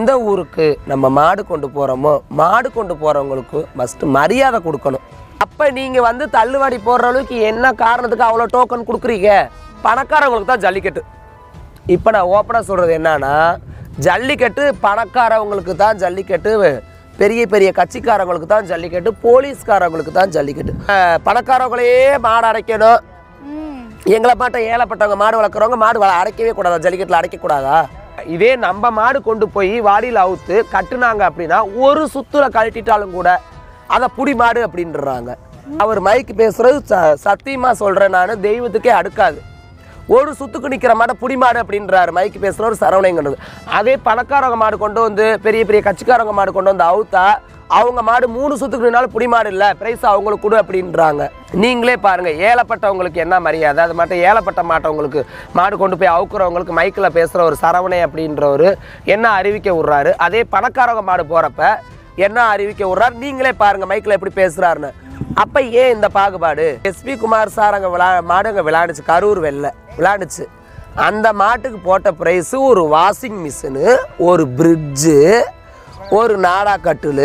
எந்த ஊருக்கு நம்ம மாடு கொண்டு போகிறோமோ மாடு கொண்டு போகிறவங்களுக்கு ஃபஸ்ட்டு மரியாதை கொடுக்கணும் அப்போ நீங்கள் வந்து தள்ளுவாடி போடுற அளவுக்கு என்ன காரணத்துக்கு அவ்வளோ டோக்கன் கொடுக்குறீங்க பணக்காரவங்களுக்கு தான் ஜல்லிக்கட்டு இப்போ நான் ஓப்பனாக சொல்கிறது என்னன்னா ஜல்லிக்கட்டு பணக்காரவங்களுக்கு தான் ஜல்லிக்கட்டு பெரிய பெரிய கட்சிக்காரங்களுக்கு தான் ஜல்லிக்கட்டு போலீஸ்காரவங்களுக்கு தான் ஜல்லிக்கட்டு அஹ், பணக்காரவங்களையே மாடு அடைக்கணும் எங்களை மாட்ட ஏழப்பட்டவங்க மாடு வளர்க்குறவங்க மாடு வள அடைக்கவே கூடாதா ஜல்லிக்கட்டில் அடைக்கக்கூடாதா இதே நம்ம மாடு கொண்டு போய் வாடியில் அவுத்து கட்டுனாங்க அப்படின்னா ஒரு சுத்துல கழட்டிட்டாலும் கூட அதை புடி மாடு அப்படின்றாங்க அவர் மைக்கு பேசுறது ச சத்தியமாக சொல்கிறேன் நான் தெய்வத்துக்கே அடுக்காது ஒரு சுத்துக்கு நிற்கிற மாட்டை புடி மாடு அப்படின்றாரு மைக்கு பேசுகிறவர் சரவணைங்கிறது அதே பணக்காரவங்க மாடு கொண்டு வந்து பெரிய பெரிய கட்சிக்காரவங்க மாடு கொண்டு வந்து அவுத்தா அவங்க மாடு மூணு சுத்துக்கு நின்னாலும் புடி மாடு இல்லை பிரைஸ் அவங்களுக்கு கொடு அப்படின்றாங்க நீங்களே பாருங்க ஏழப்பட்டவங்களுக்கு என்ன மரியாதை அது மட்டும் ஏழப்பட்ட மாட்டவங்களுக்கு மாடு கொண்டு போய் அவுக்குறவங்களுக்கு மைக்கில் பேசுகிற ஒரு சரவணை அப்படின்றவர் என்ன அறிவிக்க விட்றாரு அதே பணக்காரவங்க மாடு போகிறப்ப என்ன அறிவிக்க விட்றாரு நீங்களே பாருங்க மைக்கில் எப்படி பேசுகிறாருன்னு அப்போ ஏன் இந்த பாகுபாடு எஸ்பி குமார் சார் அங்கே விளா மாடு அங்கே விளையாண்டுச்சு கரூர் வெள்ளை விளையாண்டுச்சு அந்த மாட்டுக்கு போட்ட ப்ரைஸு ஒரு வாஷிங் மிஷினு ஒரு பிரிட்ஜு ஒரு நாடா கட்டில்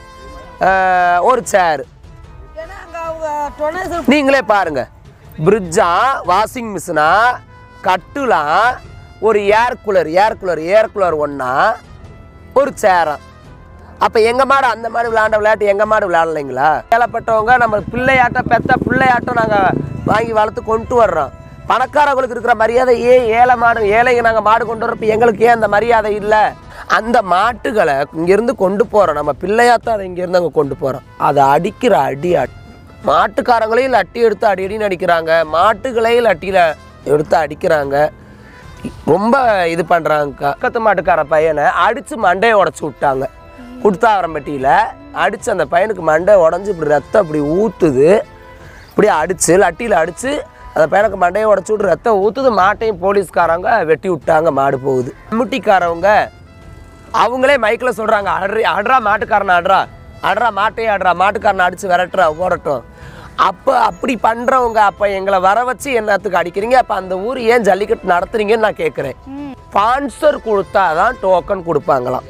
ஒரு சேரு ஏன்னா அங்க அவங்க டொனேஷன் நீங்களே பாருங்க பிரிட்ஜா வாஷிங் மிஷினா கட்டுலா ஒரு air cooler air cooler air cooler ஒன்றா ஒரு சேரா அப்போ எங்கள் மாடு அந்த மாடு விளையாண்ட விளையாட்டு எங்கள் மாடு விளையாடலைங்களா ஏழப்பட்டவங்க நம்ம பிள்ளையாட்டம் பெத்த பிள்ளையாட்டம் நாங்கள் வாங்கி வளர்த்து கொண்டு வர்றோம் பணக்காரங்களுக்கு இருக்கிற மரியாதை ஏன் ஏழை மாடு ஏழைங்க நாங்கள் மாடு கொண்டு வர்றப்ப எங்களுக்கு ஏன் அந்த மரியாதை இல்லை அந்த மாட்டுகளை இங்கேருந்து கொண்டு போகிறோம் நம்ம பிள்ளையாத்தான் அதை இங்கேருந்து அங்கே கொண்டு போகிறோம் அதை அடிக்கிற அடி அடி மாட்டுக்காரங்களையும் லட்டி எடுத்து அடி அடின்னு அடிக்கிறாங்க மாட்டுகளையும் லட்டியில் எடுத்து அடிக்கிறாங்க ரொம்ப இது பண்ணுறாங்க பக்கத்து மாட்டுக்கார பையனை அடித்து மண்டையை உடச்சி விட்டாங்க குடுத்தாவரம்பட்டியில் அடித்து அந்த பையனுக்கு மண்டை உடஞ்சி இப்படி ரத்தம் இப்படி ஊற்றுது இப்படி அடித்து லட்டியில் அடித்து அந்த பையனுக்கு மண்டையை உடச்சி விட்டு ரத்தம் ஊற்றுது மாட்டையும் போலீஸ்காரங்க வெட்டி விட்டாங்க மாடு போகுது கம்முட்டிக்காரவங்க அவங்களே மைக்கில் சொல்கிறாங்க அட்ரி அட்ரா மாட்டுக்காரனை அட்ரா அட்ரா மாட்டையே அட்ரா மாட்டுக்காரனை அடித்து விரட்டுறா போடட்டும் அப்போ அப்படி பண்ணுறவங்க அப்போ எங்களை வர வச்சு என்னத்துக்கு அடிக்கிறீங்க அப்போ அந்த ஊர் ஏன் ஜல்லிக்கட்டு நடத்துறீங்கன்னு நான் கேட்குறேன் ஸ்பான்சர் கொடுத்தா தான் டோக்கன் கொடுப்பாங்களாம்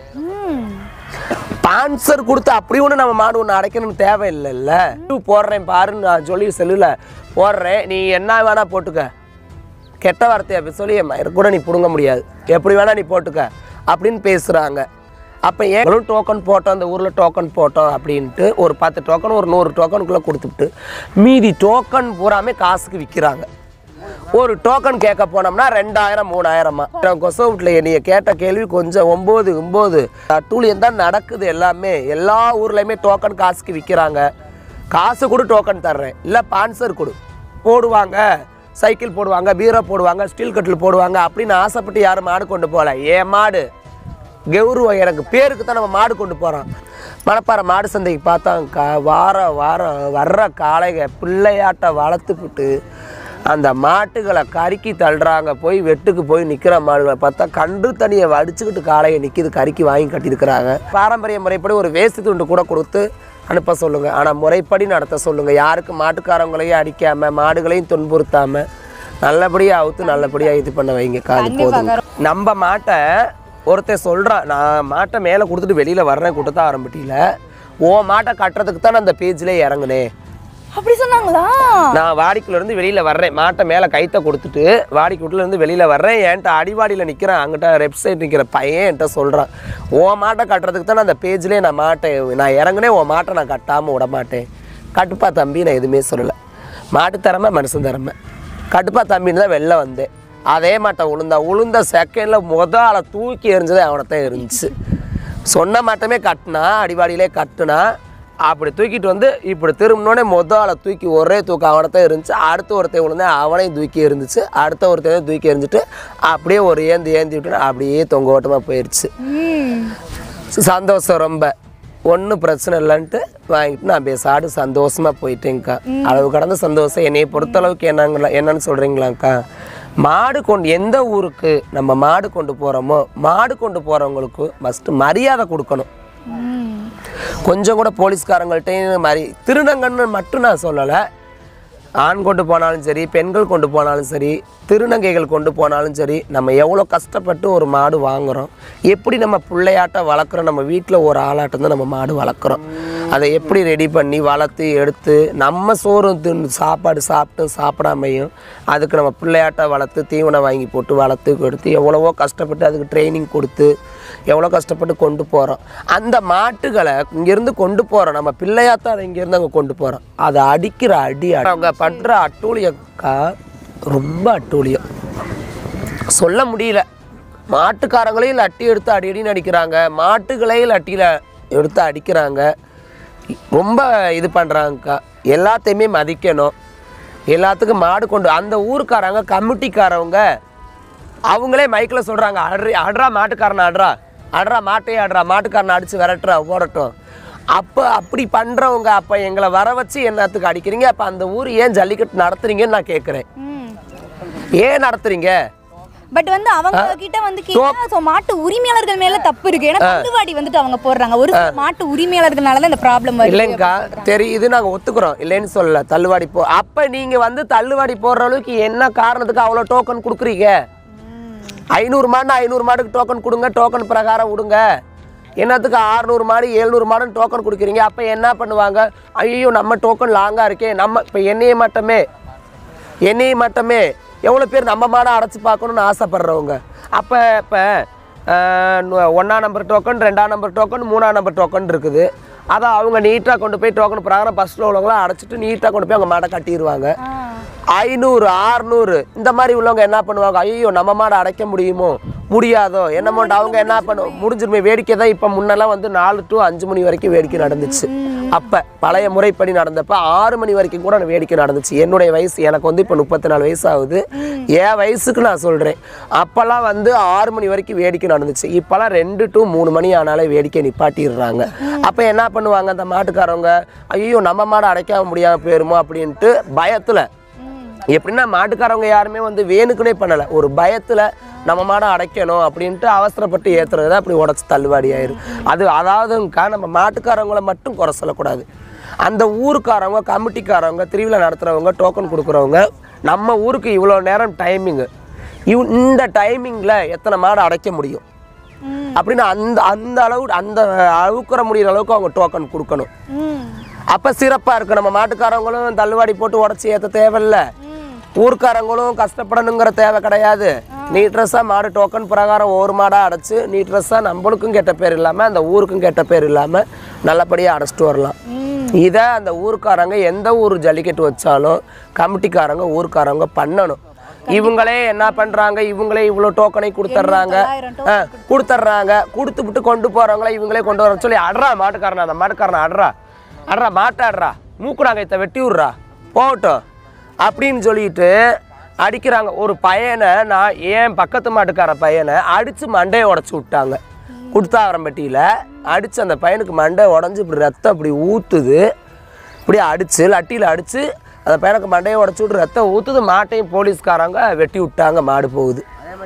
ஸ்பான்சர் கொடுத்து அப்படி ஒன்று நம்ம மாடு ஒன்று அடைக்கணும்னு தேவையில்லைல்ல போடுறேன் பாருன்னு நான் சொல்லி செல்லில் போடுறேன் நீ என்ன வேணா போட்டுக்க கெட்ட வார்த்தையை அப்படி சொல்லி என் மயிரை கூட நீ பிடுங்க முடியாது எப்படி வேணா நீ போட்டுக்க அப்படின்னு பேசுகிறாங்க அப்போ ஏங்களும் டோக்கன் போட்டோம் அந்த ஊரில் டோக்கன் போட்டோம் அப்படின்ட்டு ஒரு பத்து டோக்கன் ஒரு நூறு டோக்கனுக்குள்ளே கொடுத்துட்டு மீதி டோக்கன் பூராமே காசுக்கு விற்கிறாங்க ஒரு டோக்கன் கேட்க போனோம்னா ரெண்டாயிரம் மூணாயிரமா கொசோ வீட்டில் என்னைய கேட்ட கேள்வி கொஞ்சம் ஒம்பது ஒம்பது அட்டூழியம் தான் நடக்குது எல்லாமே எல்லா ஊர்லேயுமே டோக்கன் காசுக்கு விற்கிறாங்க காசு கொடு டோக்கன் தர்றேன் இல்லை பான்சர் கொடு போடுவாங்க சைக்கிள் போடுவாங்க பீரோ போடுவாங்க ஸ்டீல் கட்டில் போடுவாங்க அப்படின்னு ஆசைப்பட்டு யாரும் மாடு கொண்டு போகல ஏன் மாடு கௌரவம் எனக்கு பேருக்கு தான் நம்ம மாடு கொண்டு போகிறோம் மணப்பாறை மாடு சந்தைக்கு பார்த்தாங்கக்கா வார வாரம் வர்ற காளைக பிள்ளையாட்டை வளர்த்துப்புட்டு அந்த மாட்டுகளை கருக்கி தள்ளுறாங்க போய் வெட்டுக்கு போய் நிற்கிற மாடுகளை பார்த்தா கன்று தண்ணியை வடிச்சுக்கிட்டு காளையை நிற்கிது கருக்கி வாங்கி கட்டியிருக்கிறாங்க பாரம்பரிய முறைப்படி ஒரு வேஸ்ட் துண்டு கூட கொடுத்து அனுப்ப சொல்லுங்கள் ஆனால் முறைப்படி நடத்த சொல்லுங்கள் யாருக்கும் மாட்டுக்காரங்களையும் அடிக்காமல் மாடுகளையும் துன்புறுத்தாமல் நல்லபடியாக அவுத்து நல்லபடியாக இது பண்ண வைங்க காது போதும் நம்ம மாட்டை ஒருத்தன் சொல்கிறான் நான் மாட்டை மேலே கொடுத்துட்டு வெளியில் வர்றேன் கூட்டத்தான் ஆரம்பிட்டியில் ஓ மாட்டை கட்டுறதுக்கு தான் நான் அந்த பேஜ்லேயே இறங்குனேன் அப்படி சொன்னாங்களா நான் வாடிக்குள்ள இருந்து வெளியில் வர்றேன் மாட்டை மேலே கைத்தை கொடுத்துட்டு வாடிக்குள்ள இருந்து வெளியில் வர்றேன் என்கிட்ட அடிவாடியில் நிற்கிறேன் அங்கிட்ட லெஃப்ட் சைடு நிற்கிற பையன் என்கிட்ட சொல்கிறான் ஓ மாட்டை கட்டுறதுக்கு தான் நான் அந்த பேஜ்லேயே நான் மாட்டை நான் இறங்குனேன் உன் மாட்டை நான் கட்டாமல் விட மாட்டேன் கட்டுப்பா தம்பி நான் எதுவுமே சொல்லலை மாட்டு திறமை மனுஷன் திறமை கட்டுப்பா தம்பின்னு தான் வெளில வந்தேன் அதே மாட்டை உளுந்தா உளுந்த செகண்டில் முத ஆளை தூக்கி எறிஞ்சதே அவனைத்தான் இருந்துச்சு சொன்ன மாட்டமே கட்டினா அடிவாடியிலே கட்டுனா அப்படி தூக்கிட்டு வந்து இப்படி திரும்பினோடனே மொத ஆளை தூக்கி ஒரே தூக்கம் அவனைத்தான் இருந்துச்சு அடுத்த ஒருத்தன் விழுந்தேன் அவனையும் தூக்கி இருந்துச்சு அடுத்த ஒருத்தனையும் தூக்கி எறிஞ்சிட்டு அப்படியே ஒரு ஏந்தி ஏந்தி விட்டு அப்படியே தொங்க ஓட்டமாக போயிடுச்சு சந்தோஷம் ரொம்ப ஒன்றும் பிரச்சனை இல்லைன்ட்டு வாங்கிட்டு நான் பேசாடு சந்தோஷமாக போயிட்டேங்க்கா அளவு கடந்த சந்தோஷம் என்னைய பொறுத்தளவுக்கு என்னங்களா என்னன்னு சொல்கிறீங்களாங்க்கா மாடு கொண்டு எந்த ஊருக்கு நம்ம மாடு கொண்டு போகிறோமோ மாடு கொண்டு போகிறவங்களுக்கு ஃபஸ்ட்டு மரியாதை கொடுக்கணும் கொஞ்சம் கூட போலீஸ்காரங்கள்ட்டையும் மரி திருநங்கன்னு மட்டும் நான் சொல்லலை ஆண் கொண்டு போனாலும் சரி பெண்கள் கொண்டு போனாலும் சரி திருநங்கைகள் கொண்டு போனாலும் சரி நம்ம எவ்வளோ கஷ்டப்பட்டு ஒரு மாடு வாங்குறோம் எப்படி நம்ம பிள்ளையாட்டம் வளர்க்குறோம் நம்ம வீட்டில் ஒரு ஆளாட்டம் தான் நம்ம மாடு வளர்க்குறோம் அதை எப்படி ரெடி பண்ணி வளர்த்து எடுத்து நம்ம சோறு தின்னு சாப்பாடு சாப்பிட்டு சாப்பிடாமையும் அதுக்கு நம்ம பிள்ளையாட்டம் வளர்த்து தீவனம் வாங்கி போட்டு வளர்த்து கொடுத்து எவ்வளவோ கஷ்டப்பட்டு அதுக்கு ட்ரைனிங் கொடுத்து எவ்வளோ கஷ்டப்பட்டு கொண்டு போகிறோம் அந்த மாட்டுகளை இங்கேருந்து கொண்டு போகிறோம் நம்ம பிள்ளையாத்தான் இங்கேருந்து அங்கே கொண்டு போகிறோம் அதை அடிக்கிற அடி அவங்க பண்ணுற அட்டூழியக்கா ரொம்ப அட்டூழியம் சொல்ல முடியல மாட்டுக்காரங்களையும் லட்டி எடுத்து அடி அடின்னு அடிக்கிறாங்க மாட்டுகளையும் லட்டியில் எடுத்து அடிக்கிறாங்க ரொம்ப இது பண்ணுறாங்கக்கா எல்லாத்தையுமே மதிக்கணும் எல்லாத்துக்கும் மாடு கொண்டு அந்த ஊருக்காரங்க கமிட்டிக்காரவங்க அவங்களே மைக்கில் சொல்கிறாங்க அட்ரி அட்ரா மாட்டுக்காரனை அட்ரா அட்ரா மாட்டையே அட்ரா மாட்டுக்காரனை அடித்து விரட்டுறா போடட்டும் அப்போ அப்படி பண்ணுறவங்க அப்போ எங்களை வர வச்சு என்னத்துக்கு அடிக்கிறீங்க அப்போ அந்த ஊர் ஏன் ஜல்லிக்கட்டு நடத்துறீங்கன்னு நான் கேட்குறேன் ம் ஏன் நடத்துறீங்க பட் வந்து அவங்க கிட்ட வந்து கேட்டா so மாட்டு உரிமையாளர்கள் மேல தப்பு இருக்கு ஏன்னா தள்ளுவாடி வந்துட்டு அவங்க போடுறாங்க ஒரு சில மாட்டு உரிமையாளர்களால தான் இந்த ப்ராப்ளம் வருது இல்லைங்கக்கா தெரியுது நாங்கள் ஒத்துக்கிறோம் இல்லைன்னு சொல்லல தள்ளுவாடி போ அப்போ நீங்கள் வந்து தள்ளுவாடி போடுற அளவுக்கு என்ன காரணத்துக்கு அவ்வளோ டோக்கன் கொடுக்குறீங்க ஐநூறு மாடுனா ஐநூறு மாடுக்கு டோக்கன் கொடுங்க டோக்கன் பிரகாரம் விடுங்க என்னத்துக்கு ஆறுநூறு மாடு எழுநூறு மாடுன்னு டோக்கன் கொடுக்குறீங்க அப்போ என்ன பண்ணுவாங்க ஐயோ நம்ம டோக்கன் லாங்காக இருக்கே நம்ம இப்போ என்னையை மட்டுமே என்னையை மட்டுமே எவ்வளோ பேர் நம்ம மாடை அடைச்சி பார்க்கணுன்னு ஆசைப்படுறவங்க அப்போ இப்போ ஒன்றாம் நம்பர் டோக்கன் ரெண்டாம் நம்பர் டோக்கன் மூணாம் நம்பர் டோக்கன் இருக்குது அதை அவங்க நீட்டாக கொண்டு போய் டோக்கன் பிரகாரம் ஃபஸ்ட்டில் உள்ளவங்களாம் அடைச்சிட்டு நீட்டாக கொண்டு போய் அவங்க மாடை கட்டிடுவாங்க ஐநூறு ஆறுநூறு இந்த மாதிரி உள்ளவங்க என்ன பண்ணுவாங்க ஐயோ நம்ம மாடை அடைக்க முடியுமோ முடியாதோ என்னமோட்டு அவங்க என்ன பண்ணுவோம் முடிஞ்சிருமே வேடிக்கை தான் இப்போ முன்னெல்லாம் வந்து நாலு டு அஞ்சு மணி வரைக்கும் வேடிக்கை நடந்துச்சு அப்போ பழைய முறைப்படி நடந்தப்ப ஆறு மணி வரைக்கும் கூட வேடிக்கை நடந்துச்சு என்னுடைய வயசு எனக்கு வந்து இப்போ முப்பத்தி நாலு வயசு ஆகுது என் வயசுக்கு நான் சொல்கிறேன் அப்போல்லாம் வந்து ஆறு மணி வரைக்கும் வேடிக்கை நடந்துச்சு இப்போல்லாம் ரெண்டு டு மூணு மணி ஆனாலே வேடிக்கை நிப்பாட்டிடுறாங்க அப்போ என்ன பண்ணுவாங்க அந்த மாட்டுக்காரவங்க ஐயோ நம்ம மாடை அடைக்காம முடியாமல் போயிருமோ அப்படின்ட்டு பயத்தில் எப்படின்னா மாட்டுக்காரவங்க யாருமே வந்து வேணுக்குனே பண்ணலை ஒரு பயத்தில் நம்ம மாடை அடைக்கணும் அப்படின்ட்டு அவசரப்பட்டு ஏற்றுறது தான் அப்படி உடச்சி தள்ளுவாடி ஆயிரு அது அதாவதுங்கக்கா நம்ம மாட்டுக்காரவங்கள மட்டும் குறை சொல்லக்கூடாது அந்த ஊருக்காரவங்க கமிட்டிக்காரவங்க திருவிழா நடத்துகிறவங்க டோக்கன் கொடுக்குறவங்க நம்ம ஊருக்கு இவ்வளோ நேரம் டைமிங்கு இவ் இந்த டைமிங்கில் எத்தனை மாடு அடைக்க முடியும் அப்படின்னு அந்த அந்த அளவு அந்த அவுக்குற முடியிற அளவுக்கு அவங்க டோக்கன் கொடுக்கணும் ம் அப்போ சிறப்பாக இருக்கு நம்ம மாட்டுக்காரவங்களும் தள்ளுவாடி போட்டு உடச்சி ஏற்ற தேவையில்ல ஊர்க்காரங்களும் கஷ்டப்படணுங்கிற தேவை கிடையாது நீட்ரஸாக மாடு டோக்கன் பிரகாரம் ஒரு மாடாக அடைச்சு நீட்ரஸாக நம்மளுக்கும் கெட்ட பேர் இல்லாமல் அந்த ஊருக்கும் கெட்ட பேர் இல்லாமல் நல்லபடியாக அடைச்சிட்டு வரலாம் இதை அந்த ஊர்க்காரங்க எந்த ஊர் ஜல்லிக்கட்டு வச்சாலும் கமிட்டிக்காரங்க ஊர்க்காரங்க பண்ணணும் இவங்களே என்ன பண்ணுறாங்க இவங்களே இவ்வளோ டோக்கனை கொடுத்துட்றாங்க தொள்ளாயிரம் ஆ கொடுத்துட்றாங்க கொடுத்துவிட்டு கொண்டு போகிறவங்கள இவங்களே கொண்டு வர சொல்லி அட்றா மாட்டுக்காரனா அந்த மாட்டுக்காரனை அட்றா அட்றா மாட்டை அட்றா மூக்குடாங்க இத்த வெட்டி விட்றா போகட்டும் அப்படின்னு சொல்லிட்டு அடிக்கிறாங்க ஒரு பையனை நான் ஏன் பக்கத்து மாட்டுக்கார பையனை அடித்து மண்டையை உடச்சி விட்டாங்க குடுத்தாவரம்பட்டியில் அடித்து அந்த பையனுக்கு மண்டை உடஞ்சி இப்படி ரத்தம் இப்படி ஊற்றுது இப்படி அடித்து லட்டியில் அடித்து அந்த பையனுக்கு மண்டையை உடச்சி விட்டு ரத்தம் ஊற்றுது மாட்டையும் போலீஸ்காரங்க வெட்டி விட்டாங்க மாடு போகுது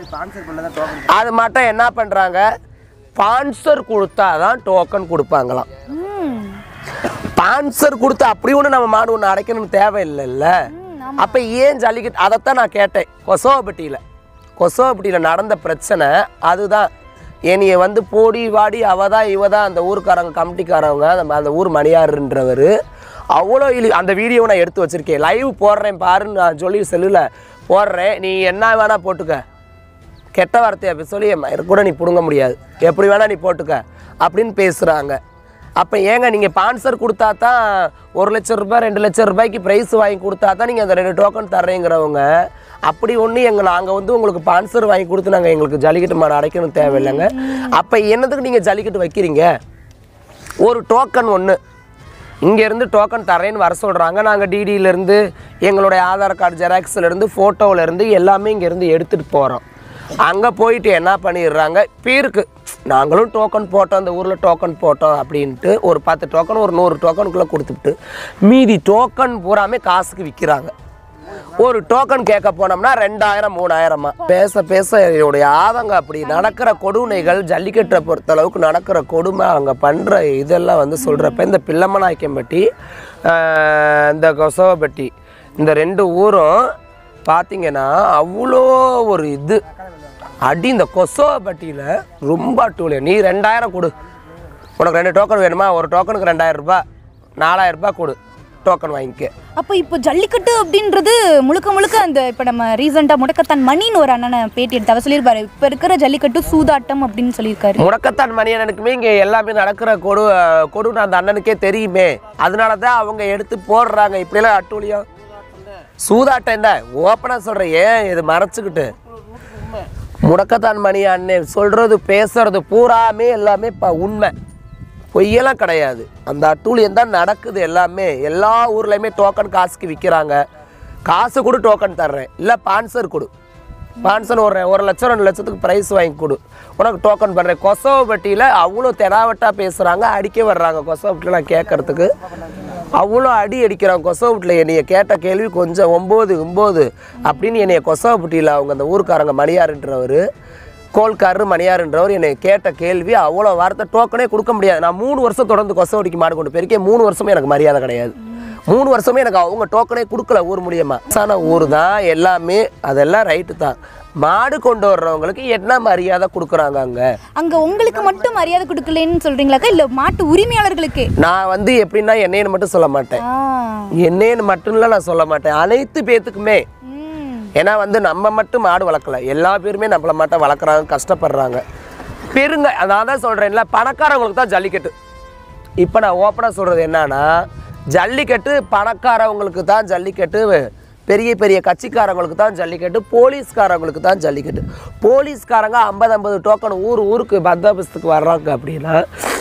அது மட்டும் என்ன பண்ணுறாங்க ஸ்பான்சர் கொடுத்தா தான் டோக்கன் கொடுப்பாங்களாம் ம் ஸ்பான்சர் கொடுத்து அப்படி ஒன்று நம்ம மாடு ஒன்று அடைக்கணும்னு தேவையில்லைல்ல அப்போ ஏன் ஜல்லிக்கட்டு அதைத்தான் நான் கேட்டேன் கொசோபட்டியில் கொசோபட்டியில் நடந்த பிரச்சனை அதுதான் என்னைய வந்து போடி வாடி அவ தான் இவ தான் அந்த ஊருக்காரங்க கமிட்டிக்காரவங்க அந்த அந்த ஊர் மணியாருன்றவர் அவ்வளோ இழி அந்த வீடியோவை நான் எடுத்து வச்சுருக்கேன் லைவ் போடுறேன் பாருன்னு நான் சொல்லி செல்லில் போடுறேன் நீ என்ன வேணால் போட்டுக்க கெட்ட வார்த்தையை அப்படி சொல்லி என் மயிரை கூட நீ பிடுங்க முடியாது எப்படி வேணால் நீ போட்டுக்க அப்படின்னு பேசுகிறாங்க அப்போ ஏங்க நீங்கள் ஸ்பான்சர் கொடுத்தா தான் ஒரு லட்சம் ரூபாய் ரெண்டு லட்சம் ரூபாய்க்கு ப்ரைஸ் வாங்கி கொடுத்தா தான் நீங்கள் அந்த ரெண்டு டோக்கன் தர்றேங்கிறவங்க அப்படி ஒன்று எங்கள் நாங்கள் வந்து உங்களுக்கு ஸ்பான்சர் வாங்கி கொடுத்து நாங்கள் எங்களுக்கு ஜல்லிக்கட்டு மாடு அடைக்கணும் தேவையில்லைங்க அப்போ என்னதுக்கு நீங்கள் ஜல்லிக்கட்டு வைக்கிறீங்க ஒரு டோக்கன் ஒன்று இங்கேருந்து டோக்கன் தரேன்னு வர சொல்கிறாங்க நாங்கள் டிடியிலேருந்து எங்களுடைய ஆதார் கார்டு ஜெராக்ஸ்லேருந்து ஃபோட்டோவிலேருந்து எல்லாமே இங்கேருந்து எடுத்துகிட்டு போகிறோம் அங்கே போயிட்டு என்ன பண்ணிடுறாங்க பேருக்கு நாங்களும் டோக்கன் போட்டோம் அந்த ஊரில் டோக்கன் போட்டோம் அப்படின்ட்டு ஒரு பத்து டோக்கன் ஒரு நூறு டோக்கனுக்குள்ளே கொடுத்துட்டு மீதி டோக்கன் பூராமே காசுக்கு விற்கிறாங்க ஒரு டோக்கன் கேட்க போனோம்னா ரெண்டாயிரம் மூணாயிரமா பேச பேச என்னுடைய ஆதங்க அப்படி நடக்கிற கொடுமைகள் ஜல்லிக்கட்டை பொறுத்த அளவுக்கு நடக்கிற கொடுமை அவங்க பண்ணுற இதெல்லாம் வந்து சொல்கிறப்ப இந்த பிள்ளமநாயக்கம்பட்டி ஆஹ், இந்த கொசவப்பட்டி இந்த ரெண்டு ஊரும் பார்த்தீங்கன்னா அவ்வளோ ஒரு இது அடி இந்த கொசோபட்டியில் ரொம்ப அட்டூழிய நீ ரெண்டாயிரம் கொடு உனக்கு ரெண்டு டோக்கன் வேணுமா ஒரு டோக்கனுக்கு ரெண்டாயிரம் ரூபாய் நாலாயிரம் ரூபாய் கொடு டோக்கன் வாங்கிக்க அப்போ இப்போ ஜல்லிக்கட்டு அப்படின்றது முழுக்க முழுக்க அந்த இப்போ நம்ம ரீசெண்டாக முடக்கத்தான் மணின்னு ஒரு அண்ணனை பேட்டி எடுத்து அவர் சொல்லியிருப்பாரு இப்போ இருக்கிற ஜல்லிக்கட்டு சூதாட்டம் அப்படின்னு சொல்லியிருக்காரு முடக்கத்தான் மணியனுக்குமே இங்கே எல்லாமே நடக்கிற கொடு கொடுன்னு அந்த அண்ணனுக்கே தெரியுமே அதனால தான் அவங்க எடுத்து போடுறாங்க இப்படியெல்லாம் அட்டூழியம் சூதாட்டம் என்ன ஓப்பனாக சொல்கிறேன் ஏன் இது மறைச்சிக்கிட்டு முடக்கத்தான் மணி அண்ணன் சொல்கிறது பேசுறது பூராமே எல்லாமே இப்போ உண்மை பொய்யெல்லாம் கிடையாது அந்த அட்டூழியம் தான் நடக்குது எல்லாமே எல்லா ஊர்லேயுமே டோக்கன் காசுக்கு விற்கிறாங்க காசு கொடு டோக்கன் தர்றேன் இல்லை பான்சர் கொடு பான்சர் ஒரு ஒரு லட்சம் ரெண்டு லட்சத்துக்கு ப்ரைஸ் வாங்கி கொடு உனக்கு டோக்கன் பண்ணுறேன் கொசவப்பட்டியில் அவ்வளோ தெனாவட்டா பேசுகிறாங்க அடிக்க வர்றாங்க கொசவப்பட்டிலாம் கேட்கறதுக்கு அவ்வளோ அடி அடிக்கிறாங்க கொசவப்பட்டியில் என்னைய கேட்ட கேள்வி கொஞ்சம் ஒம்பது ஒம்பது அப்படின்னு என்னைய கொசவப்பட்டியில் அவங்க அந்த ஊருக்காரங்க மணியாருன்றவர் கோல்காரர் மணியாருன்றவர் என்னை கேட்ட கேள்வி அவ்வளோ வார்த்தை டோக்கனே கொடுக்க முடியாது நான் மூணு வருஷம் தொடர்ந்து கொசவடிக்கு மாடு கொண்டு போயிருக்கேன் மூணு வருஷமே எனக்கு மரியாதை கிடையாது மூணு வருஷமே எனக்கு அவங்க டோக்கனே கொடுக்கல ஊர் மூலியமா ஆன ஊர் தான் எல்லாமே அதெல்லாம் ரைட்டு தான் மாடு கொண்டு வர்றவங்களுக்கு என்ன மரியாதை கொடுக்குறாங்க அங்கே அங்க உங்களுக்கு மட்டும் மரியாதை கொடுக்கலன்னு சொல்றீங்களாக்கா இல்ல மாட்டு உரிமையாளர்களுக்கு நான் வந்து எப்படின்னா என்னைன்னு மட்டும் சொல்ல மாட்டேன் ஆ என்னேன்னு மட்டும்லாம் நான் சொல்ல மாட்டேன் அனைத்து பேத்துக்குமே ம் ஏன்னா வந்து நம்ம மட்டும் மாடு வளர்க்கல எல்லா பேருமே நம்மள மட்டும் வளர்க்குறாங்க கஷ்டப்படுறாங்க பெருங்க நான் தான் சொல்கிறேன்ல பணக்காரவங்களுக்கு தான் ஜல்லிக்கட்டு இப்போ நான் ஓப்பனாக சொல்கிறது என்னன்னா ஜல்லிக்கட்டு பணக்காரவங்களுக்கு தான் ஜல்லிக்கட்டு பெரிய பெரிய கட்சிக்காரங்களுக்கு தான் ஜல்லிக்கட்டு போலீஸ்காரங்களுக்கு தான் ஜல்லிக்கட்டு போலீஸ்காரங்க ஐம்பது ஐம்பது டோக்கன் ஊர் ஊருக்கு பந்தோபஸ்துக்கு வர்றாங்க அப்படின்னா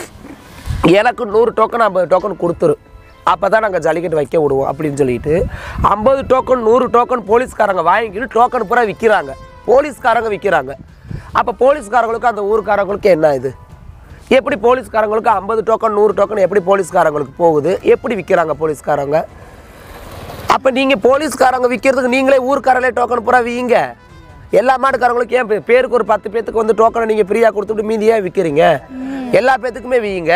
எனக்கு நூறு டோக்கன் ஐம்பது டோக்கன் கொடுத்துரு அப்போ தான் நாங்கள் ஜல்லிக்கட்டு வைக்க விடுவோம் அப்படின்னு சொல்லிட்டு ஐம்பது டோக்கன் நூறு டோக்கன் போலீஸ்காரங்க வாங்கிக்கிட்டு டோக்கன் பூரா விற்கிறாங்க போலீஸ்காரங்க விற்கிறாங்க அப்போ போலீஸ்காரங்களுக்கு அந்த ஊருக்காரங்களுக்கு என்ன இது எப்படி போலீஸ்காரங்களுக்கு ஐம்பது டோக்கன் நூறு டோக்கன் எப்படி போலீஸ்காரங்களுக்கு போகுது எப்படி விற்கிறாங்க போலீஸ்காரங்க அப்போ நீங்கள் போலீஸ்காரங்க விற்கிறதுக்கு நீங்களே ஊர்க்காரங்களே டோக்கன் பூரா வீங்க எல்லா மாட்டுக்காரங்களுக்கும் ஏன் பே- பேருக்கு ஒரு பத்து பேத்துக்கு வந்து டோக்கனை நீங்கள் ஃப்ரீயாக கொடுத்துட்டு மீதி ஏன் விற்கிறீங்க எல்லா பேத்துக்குமே வீங்க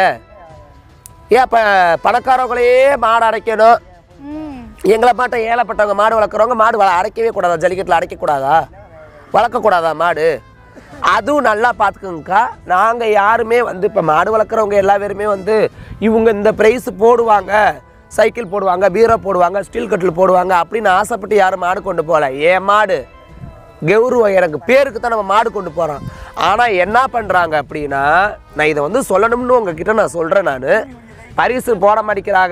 ஏன் இப்போ பணக்காரவங்களையே மாடு அடைக்கணும் ம் எங்களை மாட்டை ஏழைப்பட்டவங்க மாடு வளர்க்குறவங்க மாடு வள அடைக்கவே கூடாதா ஜல்லிக்கட்டில் அடைக்கக்கூடாதா வளர்க்கக்கூடாதா மாடு அதுவும் நல்லா பார்த்துக்குங்கக்கா நாங்கள் யாருமே வந்து இப்போ மாடு வளர்க்குறவங்க எல்லா பேருமே வந்து இவங்க இந்த ப்ரைஸ் போடுவாங்க சைக்கிள் போடுவாங்க பீரோ போடுவாங்க ஸ்டீல் கட்டில் போடுவாங்க அப்படின்னு ஆசைப்பட்டு யாரும் மாடு கொண்டு போகல ஏன் மாடு கௌரவம் எனக்கு பேருக்கு தான் நம்ம மாடு கொண்டு போகிறோம் ஆனால் என்ன பண்ணுறாங்க அப்படின்னா நான் இதை வந்து சொல்லணும்னு உங்ககிட்ட நான் சொல்கிறேன் நான் பரிசு போட மாட்டேங்கிறாங்க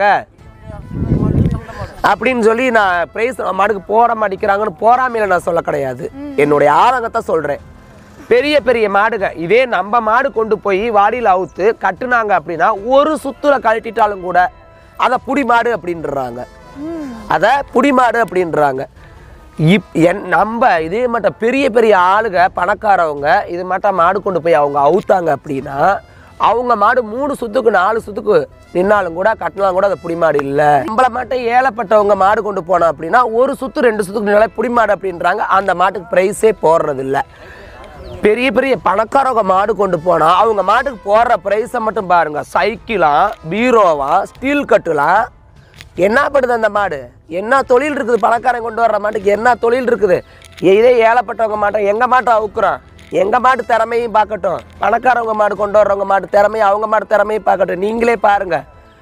அப்படின்னு சொல்லி நான் ப்ரைஸ் மாடுக்கு போட மாட்டேங்கிறாங்கன்னு போறாமையில நான் சொல்ல கிடையாது என்னுடைய ஆரங்கத்தை சொல்கிறேன் பெரிய பெரிய மாடுக இதே நம்ம மாடு கொண்டு போய் வாடியில் அவுத்து கட்டுனாங்க அப்படின்னா ஒரு சுத்துல கழட்டிட்டாலும் கூட அதை புடி மாடு அப்படின்றாங்க அதை புடி மாடு அப்படின்றாங்க இப் என் நம்ம இதே மட்டும் பெரிய பெரிய ஆளுங்க பணக்காரவங்க இது மட்டும் மாடு கொண்டு போய் அவங்க அவுத்தாங்க அப்படின்னா அவங்க மாடு மூணு சுத்துக்கு நாலு சுத்துக்கு நின்னாலும் கூட கட்டினாலும் கூட அது புடி மாடு இல்லை நம்மள மட்டும் ஏழப்பட்டவங்க மாடு கொண்டு போனோம் அப்படின்னா ஒரு சுத்து ரெண்டு சுத்துக்கு நின்னாலே புடி மாடு அப்படின்றாங்க அந்த மாட்டுக்கு ப்ரைஸே போடுறது இல்ல பெரிய பெரிய பணக்காரவங்க மாடு கொண்டு போனா அவங்க மாட்டுக்கு போடுற ப்ரைஸை மட்டும் பாருங்க சைக்கிளாம் பீரோவா ஸ்டீல் கட்டுலாம் என்ன பண்ணுது அந்த மாடு என்ன தொழில் இருக்குது பணக்காரன் கொண்டு வர்ற மாட்டுக்கு என்ன தொழில் இருக்குது இதே ஏழப்பட்டவங்க மாட்டோம் எங்கள் மாட்டோம் அவுக்குறோம் எங்கள் மாட்டு திறமையும் பார்க்கட்டும் பணக்காரவங்க மாடு கொண்டு வர்றவங்க மாட்டு திறமையும் அவங்க மாட்டு திறமையும் பார்க்கட்டும் நீங்களே பாருங்க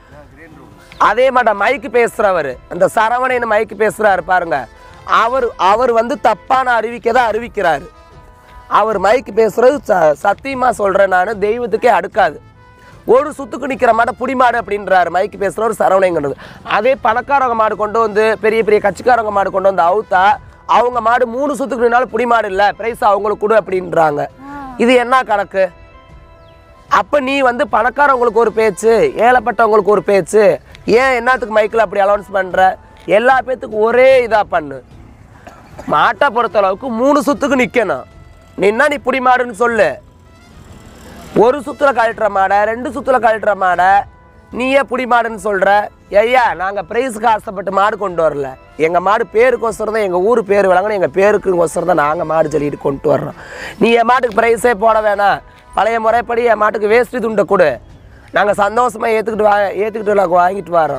அதே மாட்டம் மைக்கு பேசுகிறவர் அந்த சரவணைன்னு மைக்கு பேசுகிறாரு பாருங்க அவர் அவர் வந்து தப்பான அறிவிக்கை தான் அறிவிக்கிறாரு அவர் மைக்கு பேசுறது ச சத்தியமாக சொல்கிறேன் நான் தெய்வத்துக்கே அடுக்காது ஒரு சுத்துக்கு நிற்கிற மாட்டை புடி மாடு அப்படின்றாரு மைக்கு பேசுகிறவர் சரவணைங்கிறது அதே பணக்காரவங்க மாடு கொண்டு வந்து பெரிய பெரிய கட்சிக்காரவங்க மாடு கொண்டு வந்து அவுத்தா அவங்க மாடு மூணு சுத்துக்கு நின்னாலும் புடி மாடு இல்லை பிரைஸ் அவங்களுக்கு கொடு அப்படின்றாங்க இது என்ன கணக்கு அப்போ நீ வந்து பணக்காரவங்களுக்கு ஒரு பேச்சு ஏழைப்பட்டவங்களுக்கு ஒரு பேச்சு ஏன் என்னத்துக்கு மைக்கில் அப்படி அலௌன்ஸ் பண்ணுற எல்லா பேத்துக்கும் ஒரே இதாக பண்ணு மாட்டை பொறுத்தளவுக்கு மூணு சுத்துக்கு நிற்கணும் நின்னா நீ புடி மாடுன்னு சொல்லு ஒரு சுத்துல கழட்டுற மாடை ரெண்டு சுத்துல கழட்டுற மாடை நீயே புடி மாடுன்னு சொல்ற ஐயா நாங்கள் ப்ரைஸுக்கு ஆசைப்பட்டு மாடு கொண்டு வரல எங்கள் மாடு பேருக்கோசரம் தான் எங்கள் ஊர் பேர் விளங்கணும் எங்கள் பேருக்குங்கோசரம் தான் நாங்கள் மாடு சொல்லிட்டு கொண்டு வர்றோம் நீ என் மாட்டுக்கு ப்ரைஸே போட வேணாம் பழைய முறைப்படி என் மாட்டுக்கு வேஷ்டி துண்டை கொடு நாங்கள் சந்தோஷமாக ஏற்றுக்கிட்டு வா ஏற்றுக்கிட்டு வாங்கிட்டு வரோம்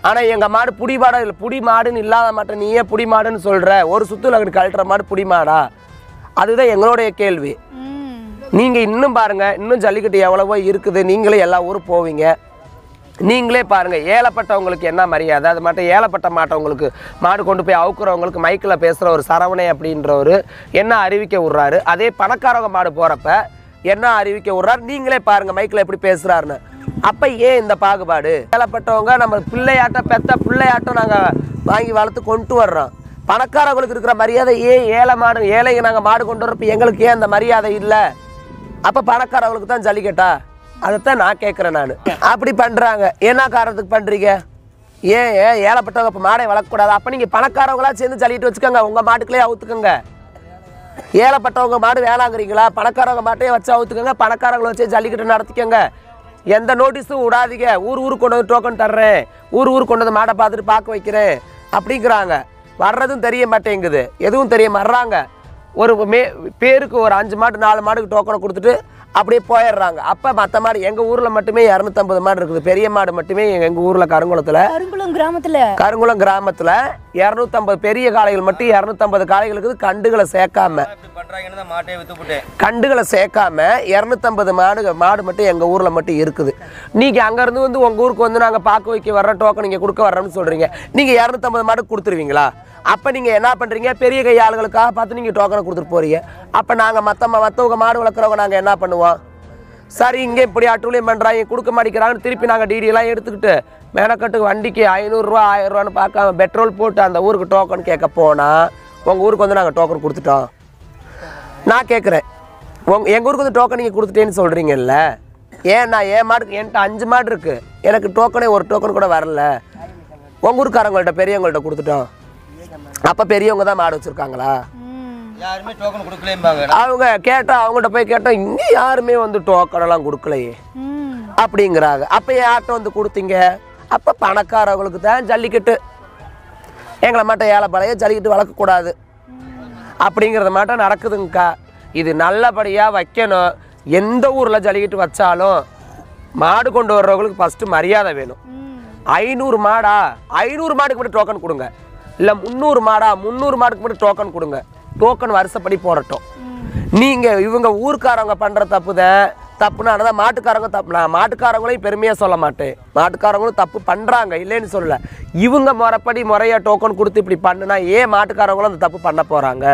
ஆனால் எங்கள் மாடு புடி மாடா இல்லை புடி மாடுன்னு இல்லாத மாட்டை நீயே புடி மாடுன்னு சொல்கிற ஒரு சுற்றுல அங்கிட்டு கழட்டுற மாடு புடி மாடா அதுதான் எங்களுடைய கேள்வி ம். நீங்கள் இன்னும் பாருங்கள் இன்னும் ஜல்லிக்கட்டு எவ்வளவோ இருக்குது நீங்களே எல்லா ஊரும் போவீங்க நீங்களே பாருங்கள் ஏலப்பட்டவங்களுக்கு என்ன மரியாதை அது மட்டும் ஏலப்பட்ட மாட்டவங்களுக்கு மாடு கொண்டு போய் அவுக்குறவங்களுக்கு மைக்கில் பேசுகிற ஒரு சரவணை அப்படின்றவர் என்ன அறிவிக்க விட்றாரு அதே பணக்காரவங்க மாடு போகிறப்ப என்ன அறிவிக்க விட்றாரு நீங்களே பாருங்கள் மைக்கில் எப்படி பேசுகிறாருன்னு அப்போ ஏன் இந்த பாகுபாடு ஏலப்பட்டவங்க நம்ம பிள்ளையாட்டம் பெத்த பிள்ளையாட்டம் நாங்கள் வாங்கி வளர்த்து கொண்டு வர்றோம் பணக்காரவங்களுக்கு இருக்கிற மரியாதை ஏன் ஏழை மாடு ஏழைங்க நாங்கள் மாடு கொண்டு வரப்ப எங்களுக்கு ஏன் அந்த மரியாதை இல்லை அப்போ பணக்காரவங்களுக்கு தான் ஜல்லிக்கட்டா அதைத்தான் நான் கேட்குறேன் நான் அப்படி பண்ணுறாங்க என்ன காரணத்துக்கு பண்ணுறீங்க ஏன் ஏன் ஏழைப்பட்டவங்க இப்போ மாடை வளர்க்கக்கூடாது அப்போ நீங்கள் பணக்காரவங்களா சேர்ந்து ஜல்லிட்டு வச்சுக்கோங்க உங்கள் மாட்டுக்குள்ளே அவுத்துக்கோங்க ஏழைப்பட்டவங்க மாடு வேளாங்கிறீங்களா பணக்காரவங்க மாட்டையே வச்சு அவுத்துக்கோங்க பணக்காரங்களை வச்சு ஜல்லிக்கட்டு நடத்திக்கோங்க எந்த நோட்டீஸும் விடாதீங்க ஊர் ஊருக்கு கொண்டு வந்து டோக்கன் தர்றேன் ஊர் ஊருக்கு கொண்டு வந்து மாடை பார்த்துட்டு பார்க்க வைக்கிறேன் அப்படிங்கிறாங்க வர்றதும் தெரிய மாட்டேங்குது எதுவும் தெரிய வர்றாங்க ஒரு மே பேருக்கு ஒரு அஞ்சு மாடு நாலு மாடுக்கு டோக்கனை கொடுத்துட்டு அப்படியே போயிடுறாங்க அப்போ மற்ற மாடு எங்கள் ஊரில் மட்டுமே இரநூத்தம்பது மாடு இருக்குது பெரிய மாடு மட்டுமே எங்கள் ஊரில் கருங்குளத்தில் கருங்குளம் கிராமத்துல கருங்குளம் கிராமத்தில் இரநூத்தம்பது பெரிய காளைகள் மட்டும் இரநூத்தம்பது காளைகள் இருக்குது கண்டுகளை சேர்க்காம இப்படி பண்றாங்கன்னு தான் மாட்டையே வித்து போட்டேன் கண்டுகளை சேர்க்காம இரநூத்தம்பது மாடு மாடு மட்டும் எங்கள் ஊரில் மட்டும் இருக்குது நீங்கள் அங்கேருந்து வந்து உங்கள் ஊருக்கு வந்து நாங்கள் பார்க்க வைக்க வர்றோம் டோக்கன் நீங்கள் கொடுக்க வர்றோம்னு சொல்கிறீங்க நீங்கள் இரநூத்தம்பது மாடு கொடுத்துருவீங்களா அப்போ நீங்கள் என்ன பண்ணுறீங்க பெரிய கை ஆளுகளுக்காக பார்த்து நீங்கள் டோக்கனை கொடுத்துட்டு போறீங்க அப்போ நாங்கள் மற்ற மற்றவங்க மாடு வளர்க்குறவங்க நாங்கள் என்ன பண்ணுவோம் சரி இங்கே இப்படி அட்டூழியம் பண்ணுறாங்க கொடுக்க மாட்டேங்கிறாங்கன்னு திருப்பி நாங்கள் டிடியெல்லாம் எடுத்துக்கிட்டு மெனக்கட்டுக்கு வண்டிக்கு ஐநூறுரூவா ஆயிரரூவான்னு பார்க்காம பெட்ரோல் போட்டு அந்த ஊருக்கு டோக்கன் கேட்க போனால் உங்கள் ஊருக்கு வந்து நாங்கள் டோக்கன் கொடுத்துட்டோம் நான் கேட்குறேன் உங்க எங்கள் ஊருக்கு வந்து டோக்கன் நீங்கள் கொடுத்துட்டேன்னு சொல்கிறீங்கல்ல ஏன் நான் என் மாடுக்கு என்கிட்ட அஞ்சு மாடு இருக்குது எனக்கு டோக்கனே ஒரு டோக்கன் கூட வரல உங்கள் ஊருக்காரங்கள்ட்ட பெரியவங்கள்ட்ட கொடுத்துட்டோம் அப்போ பெரியவங்க தான் மாடு வச்சுருக்காங்களா ம். யாருமே டோக்கன் கொடுக்கலேம்பாங்க அவங்க கேட்டால் அவங்கள்ட்ட போய் கேட்டால் இங்கே யாருமே வந்து டோக்கனெல்லாம் கொடுக்கலையே ம். அப்படிங்கிறாங்க அப்போ யார்கிட்ட வந்து கொடுத்தீங்க அப்போ பணக்காரவங்களுக்கு தான் ஜல்லிக்கட்டு எங்களை மட்டும் ஏழை பழைய ஜல்லிக்கட்டு வளர்க்கக்கூடாது அப்படிங்கிறத மட்டும் நடக்குதுங்கக்கா இது நல்லபடியாக வைக்கணும் எந்த ஊரில் ஜல்லிக்கட்டு வச்சாலும் மாடு கொண்டு வர்றவங்களுக்கு ஃபஸ்ட்டு மரியாதை வேணும் ம். ஐநூறு மாடா ஐநூறு மாடுக்கு மட்டும் டோக்கன் கொடுங்க இல்லை முந்நூறு மாடா முந்நூறு மாடுக்கு மட்டும் டோக்கன் கொடுங்க டோக்கன் வருஷப்படி போடட்டும் நீங்கள் இவங்க ஊர்க்காரவங்க பண்ணுற தப்பு தான் தப்புனால தான் மாட்டுக்காரங்க தப்பு நான் மாட்டுக்காரங்களையும் பெருமையாக சொல்ல மாட்டேன் மாட்டுக்காரங்களும் தப்பு பண்ணுறாங்க இல்லைன்னு சொல்லல இவங்க முறைப்படி முறையாக டோக்கன் கொடுத்து இப்படி பண்ணுனா ஏன் மாட்டுக்காரங்களும் அந்த தப்பு பண்ண போகிறாங்க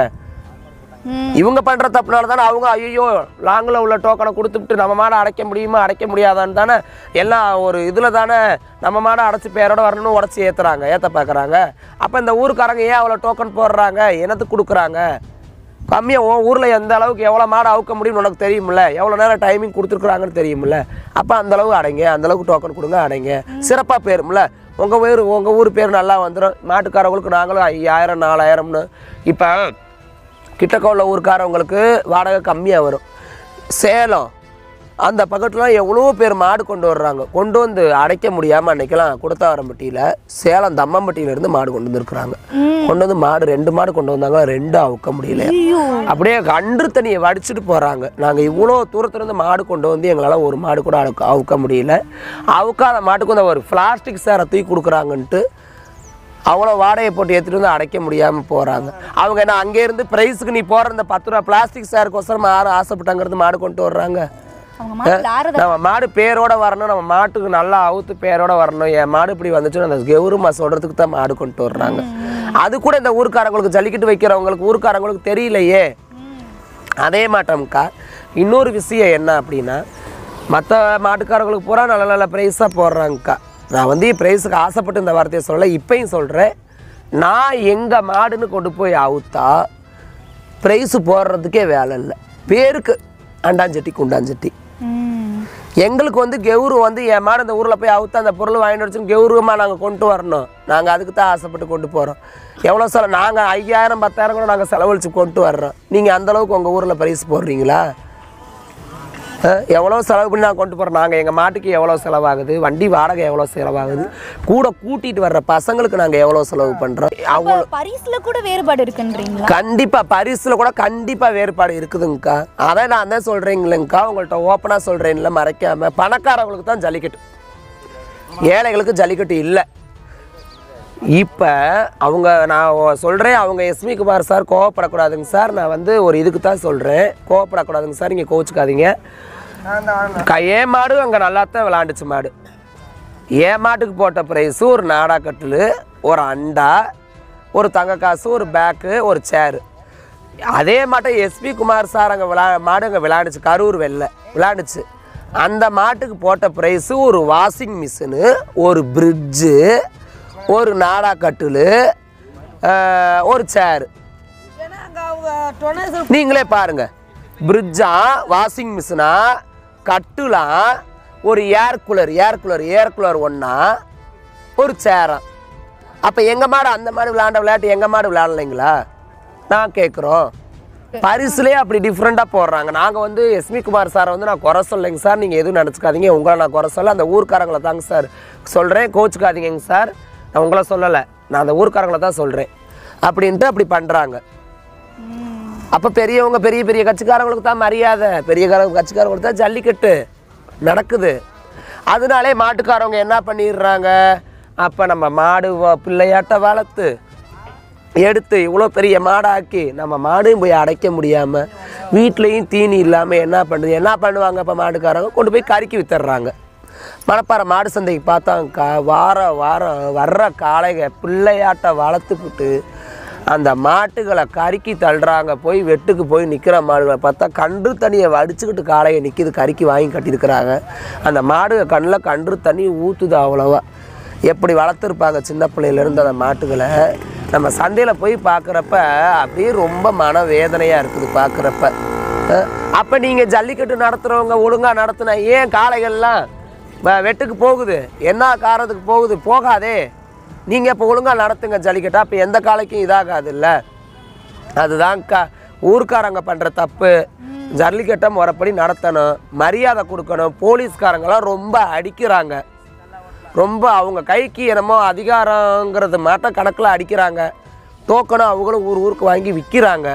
ம். இவங்க பண்ணுற தப்புனால தானே அவங்க ஐயோ லாங்கில் உள்ள டோக்கனை கொடுத்துட்டு நம்ம மாடை அடைக்க முடியுமா அடைக்க முடியாதான்னு தானே எல்லாம் ஒரு இதில் தானே நம்ம மாடை அடைச்சி பேரோட வரணும்னு உடச்சி ஏற்றுறாங்க ஏற்ற பார்க்குறாங்க அப்போ இந்த ஊருக்காரங்க ஏன் அவ்வளோ டோக்கன் போடுறாங்க என்னத்துக்கு கொடுக்குறாங்க கம்மியாக உன் ஊரில் எந்த அளவுக்கு எவ்வளோ மாடு அவுக்க முடியும்னு உனக்கு தெரியுமில்ல எவ்வளோ நேரம் டைமிங் கொடுத்துருக்குறாங்கன்னு தெரியுமில்ல அப்போ அந்த அளவு அடைங்க அந்த அளவுக்கு டோக்கன் கொடுங்க அடைங்க சிறப்பாக போயிரும்ல உங்கள் ஊர் உங்கள் ஊர் பேர் நல்லா வந்துடும் மாட்டுக்காரவங்களுக்கு நாங்களும் ஐயாயிரம் நாலாயிரம்னு இப்போ கிட்டக்க உள்ள ஊருக்காரவங்களுக்கு வாடகை கம்மியாக வரும் சேலம் அந்த பக்கத்துலாம் எவ்வளோ பேர் மாடு கொண்டு வர்றாங்க கொண்டு வந்து அடைக்க முடியாமல் அன்னைக்கெல்லாம் கொடுத்தாவரம்பட்டியில் சேலம் தம்மம்பட்டியிலேருந்து மாடு கொண்டு வந்துருக்குறாங்க கொண்டு வந்து மாடு ரெண்டு மாடு கொண்டு வந்தாங்க ரெண்டும் அவுக்க முடியல அப்படியே கன்று தண்ணியை வடிச்சிட்டு போகிறாங்க நாங்கள் இவ்வளோ தூரத்துலேருந்து மாடு கொண்டு வந்து எங்களால் ஒரு மாடு கூட அவுக்க அவுக்க முடியல அவுக்காத மாட்டுக்கு வந்து ஒரு பிளாஸ்டிக் சேரை தூக்கி கொடுக்குறாங்கன்ட்டு அவ்வளோ வாடகை போட்டு ஏற்றிட்டு வந்து அடைக்க முடியாமல் போகிறாங்க அவங்க என்ன அங்கேருந்து ப்ரைஸுக்கு நீ போகிற இந்த பத்து ரூபா பிளாஸ்டிக் சேருக்கோசரம் யாரும் ஆசைப்பட்டாங்கிறது மாடு கொண்டு வர்றாங்க அவங்க மாட்டுல ஆறுதல் நம்ம மாடு பேரோட வரணும் நம்ம மாட்டுக்கு நல்லா அவுத்து பேரோட வரணும் என் மாடு இப்படி வந்துச்சுன்னு அந்த கௌரவமா சொல்கிறதுக்கு தான் மாடு கொண்டு வர்றாங்க அது கூட இந்த ஊர்க்காரங்களுக்கு ஜல்லிக்கட்டு வைக்கிறவங்களுக்கு ஊர்க்காரங்களுக்கு தெரியலையே அதே மாட்டோம்க்கா இன்னொரு விஷயம் என்ன அப்படின்னா மற்ற மாட்டுக்காரங்களுக்கு பூரா நல்ல நல்ல ப்ரைஸாக போடுறாங்கக்கா நான் வந்து ப்ரைஸுக்கு ஆசைப்பட்டு இந்த வார்த்தையை சொல்லலை இப்பயும் சொல்கிறேன் நான் எங்கள் மாடுன்னு கொண்டு போய் அவுத்தா ப்ரைஸு போடுறதுக்கே வேலை இல்லை பேருக்கு அண்டாஞ்சட்டி குண்டாஞ்சட்டி ம். எங்களுக்கு வந்து கெவுரு வந்து என் மாடு அந்த ஊரில் போய் அவுத்து அந்த பொருள் வாங்கிட்டு வச்சு கெவுருவமாக நாங்கள் கொண்டு வரணும் நாங்கள் அதுக்கு தான் ஆசைப்பட்டு கொண்டு போகிறோம் எவ்வளோ செலவு நாங்கள் ஐயாயிரம் பத்தாயிரம் கூட நாங்கள் செலவழித்து கொண்டு வர்றோம் நீங்கள் அந்தளவுக்கு உங்கள் ஊரில் பரிசு போடுறீங்களா அஹ், எவ்வளோ செலவு பண்ணி நான் கொண்டு போகிறோம் நாங்கள் எங்கள் மாட்டுக்கு எவ்வளோ செலவாகுது வண்டி வாடகை எவ்வளோ செலவாகுது கூட கூட்டிகிட்டு வர்ற பசங்களுக்கு நாங்கள் எவ்வளோ செலவு பண்ணுறோம் அவங்க அப்ப பரிசுல கூட வேறுபாடு இருக்குன்றீங்களா கண்டிப்பா பரிசுல கூட கண்டிப்பா வேறுபாடு இருக்குதுங்கக்கா அதான் நான் தான் சொல்றேங்களேங்கக்கா உங்கள்கிட்ட ஓப்பனா சொல்றேன்ல மறைக்காம பணக்காரங்களுக்கு தான் ஜல்லிக்கட்டு ஏழைகளுக்கு ஜல்லிக்கட்டு இல்லை இப்போ அவங்க நான் சொல்கிறேன் அவங்க எஸ்மி குமார் சார் கோவப்படக்கூடாதுங்க சார் நான் வந்து ஒரு இதுக்கு தான் சொல்கிறேன் கோவப்படக்கூடாதுங்க சார் நீங்கள் கோச்சிக்காதீங்க க- என் மாடு அங்கே நல்லா தான் விளாண்டுச்சு மாடு என் மாட்டுக்கு போட்ட ப்ரைஸு ஒரு நாடா கட்டில் ஒரு அண்டா ஒரு தங்க காசு ஒரு பேக்கு ஒரு சேரு அதே மாட்டை எஸ்பி குமார் சார் அங்கே விளா மாடு அங்கே விளையாண்டுச்சு கரூர் வெள்ளை விளையாண்டுச்சு அந்த மாட்டுக்கு போட்ட ப்ரைஸு ஒரு வாஷிங் மிஷினு ஒரு பிரிட்ஜு ஒரு நாடா கட்டில் ஒரு சேரு ஏன்னா அங்கே அவங்க டொனேஷன் நீங்களே பாருங்க பிரிட்ஜா வாஷிங் மிஷினா கட்டுலாம் ஒரு air cooler air cooler air cooler ஒன்றா ஒரு சேரம் அப்போ எங்கள் மாடு அந்த மாடு விளையாண்ட விளையாட்டு எங்கள் மாடு விளையாடலைங்களா நான் கேட்குறோம் பரிசுலேயே அப்படி டிஃப்ரெண்ட்டாக போடுறாங்க நாங்கள் வந்து எஸ்மி குமார் சாரை வந்து நான் குறை சொல்லைங்க சார் நீங்கள் எதுவும் நினச்சிக்காதீங்க உங்களை நான் குறை சொல்ல அந்த ஊர்க்காரங்களை தாங்க சார் சொல்கிறேன் கோச்சுக்காதீங்கங்க சார் நான் உங்களை சொல்லலை நான் அந்த ஊர்க்காரங்களை தான் சொல்கிறேன் அப்படின்ட்டு அப்படி பண்ணுறாங்க அப்போ பெரியவங்க பெரிய பெரிய கட்சிக்காரங்களுக்கு தான் மரியாதை பெரிய கார- கட்சிக்காரங்களுக்கு தான் ஜல்லிக்கட்டு நடக்குது அதனாலே மாட்டுக்காரவங்க என்ன பண்ணிடுறாங்க அப்போ நம்ம மாடு வ- பிள்ளையாட்ட வளர்த்து எடுத்து இவ்வளோ பெரிய மாடாக்கி நம்ம மாடையும் போய் அடைக்க முடியாமல் வீட்லேயும் தீனி இல்லாமல் என்ன பண்ணுது என்ன பண்ணுவாங்க இப்போ மாடுக்காரங்க கொண்டு போய் கறிக்கி வித்துடுறாங்க மணப்பாறை மாடு சந்தைக்கு பார்த்தாங்கக்கா வாரம் வாரம் வர்ற காளைக பிள்ளையாட்ட வளர்த்துப்புட்டு அந்த மாட்டுகளை கறிக்கி தள்ளுறாங்க போய் வெட்டுக்கு போய் நிற்கிற மாடுகளை பார்த்தா கன்று தண்ணியை வடிச்சுக்கிட்டு காளையை நிற்கிது கறிக்கு வாங்கி கட்டியிருக்கிறாங்க அந்த மாடுக கண்ணில் கன்று தண்ணி ஊற்றுது அவ்வளோவா எப்படி வளர்த்துருப்பாங்க சின்ன பிள்ளையிலேருந்து அந்த மாட்டுகளை நம்ம சந்தையில் போய் பார்க்குறப்ப அப்படியே ரொம்ப மன வேதனையாக இருக்குது பார்க்குறப்ப அப்போ நீங்கள் ஜல்லிக்கட்டு நடத்துகிறவங்க ஒழுங்காக நடத்துனா ஏன் காளைகள்லாம் வ- வெட்டுக்கு போகுது என்ன காரணத்துக்கு போகுது போகாதே நீங்கள் இப்போ ஒழுங்காக நடத்துங்க ஜல்லிக்கட்டு அப்போ எந்த காளைக்கும் இதாகாது இல்லை அதுதான் க ஊர்க்காரங்க பண்ணுற தப்பு ஜல்லிக்கட்டை முறைப்படி நடத்தணும் மரியாதை கொடுக்கணும் போலீஸ்காரங்களாம் ரொம்ப அடிக்கிறாங்க ரொம்ப அவங்க கைக்கு என்னமோ அதிகாரங்கிறது மாட்ட கணக்கில் அடிக்கிறாங்க டோக்கனும் அவங்களும் ஊர் ஊருக்கு வாங்கி விற்கிறாங்க